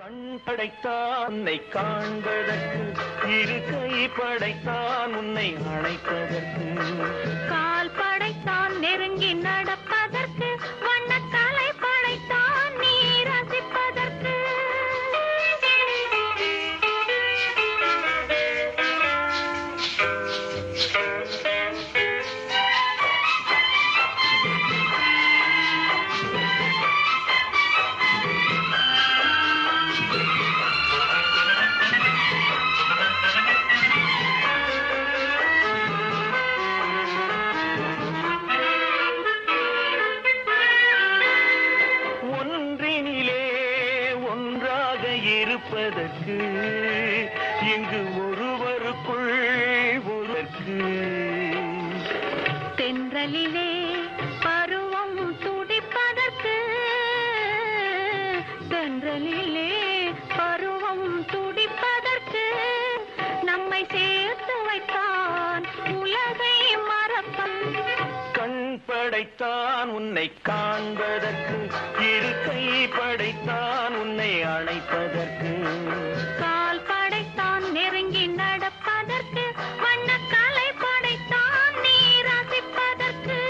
கண் படைத்தான் உன்னை காண்பதற்கு இரு கை படைத்தான் உன்னை அழைப்பதற்கு கால் படைத்தான் நெருங்கி நடப்பதற்கு வண்ணக்கலை படைத்தான் நீ ரசிப்பதற்கு ஒன்றினிலே ஒன்றாக இருப்பதற்கு இங்கு ஒருவருக்குள் ஒருவருக்கு தென்றலிலே பருவம் துடிப்பதற்கு தென்றலிலே பருவம் துடிப்பதற்கு நம்மை சேர்த்து வைத்தான் உலகை மறப்பன் கண் படைத்தான் உன்னை காண்பதற்கு இரு கை படைத்தான் உன்னை அழைப்பதற்கு கால் படைத்தான் நெருங்கி நடப்பதற்கு வண்ணக்கலை படைத்தான் நீ ரசிப்பதற்கு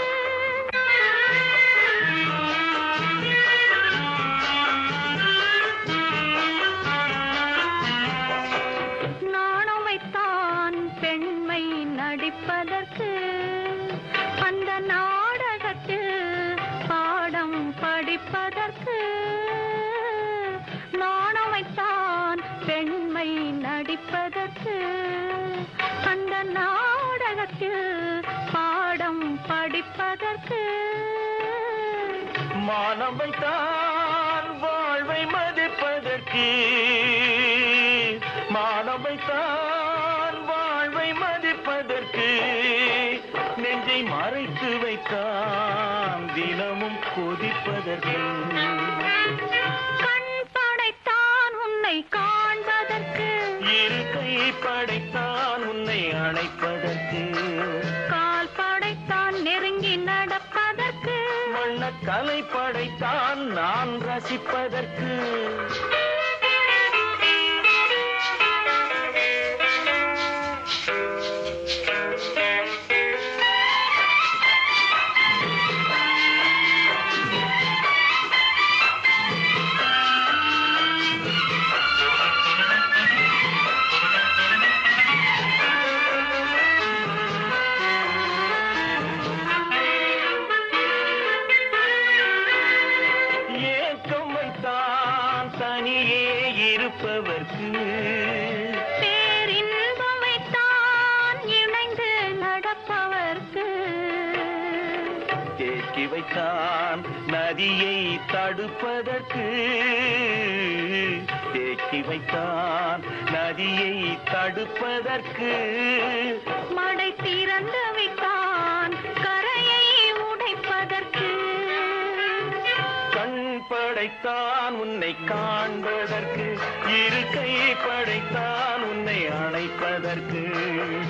நாணம் வைத்தான் பெண்மை நடிப்பதற்கு அந்த நாடகத்தில் பாடம் படிப்பதற்கு நாணம் வைத்தான் பெண்மை நடிப்பதற்கு அந்த நாடகத்தில் பாடம் படிப்பதற்கு மானம் வைத்தான் வாழ்வை மதிப்பதற்கு மானம் வைத்தான் வாழ்வை மதிப்பதற்கு நெஞ்சை மறைத்து வைத்தான் தினமும் கொதிப்பதற்கு கண் படைத்தான் உன்னை காண்பதற்கு இரு கை படைத்தான் உன்னை அழைப்பதற்கு கால் படைத்தான் நெருங்கி நடப்பதற்கு வண்ணக்கலை படைத்தான் நான் ரசிப்பதற்கு ஏக்கம் வைத்தான் தனியே இருப்பவர்க்கு பேரின்பம் வைத்தான் இணைந்து நடப்பவர்க்கு தேக்கி வைத்தான் நதியை தடுப்பதற்கு தேக்கி வைத்தான் நதியை தடுப்பதற்கு மடை திறந்து வைத்தான் கரையை உடைப்பதற்கு கண் படைத்தான் உன்னை காண்பதற்கு இரு கை படைத்தான் உன்னை அழைப்பதற்கு